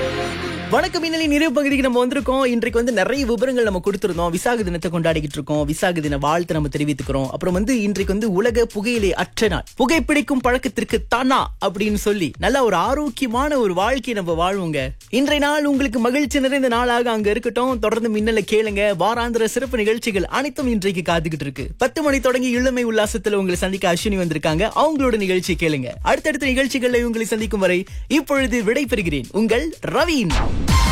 வணக்கம் இன்னலி நிறைவு பகுதிக்கு நம்ம வந்திருக்கோம் இன்றைக்கு வந்து நிறைய விவரங்கள் நம்ம கொடுத்திருந்தோம் விசாக தினத்தை கொண்டாடிக்கிட்டு இருக்கோம் விசாக தின வாழ்த்து நம்ம தெரிவித்துக்கிறோம் அப்புறம் வந்து இன்றைக்கு வந்து உலக புகையிலை அற்ற நாள் புகைப்பிடிக்கும் பழக்கத்திற்கு தானா அப்படின்னு சொல்லி நல்ல ஒரு ஆரோக்கியமான ஒரு வாழ்க்கையை நம்ம வாழ்வோங்க இன்றைய நாள் உங்களுக்கு மகிழ்ச்சி நிறைந்த நாளாக அங்க இருக்கட்டும் தொடர்ந்து மின்னல கேளுங்க வாராந்திர சிறப்பு நிகழ்ச்சிகள் அனைத்தும் இன்றைக்கு காத்துக்கிட்டு இருக்கு பத்து மணி தொடங்கி இளமை உல்லாசத்துல உங்களை சந்திக்க அஸ்வினி வந்திருக்காங்க அவங்களோட நிகழ்ச்சி கேளுங்க அடுத்தடுத்த நிகழ்ச்சிகள்ல உங்களை சந்திக்கும் வரை இப்பொழுது விடை பெறுகிறேன் உங்கள் ரவீன்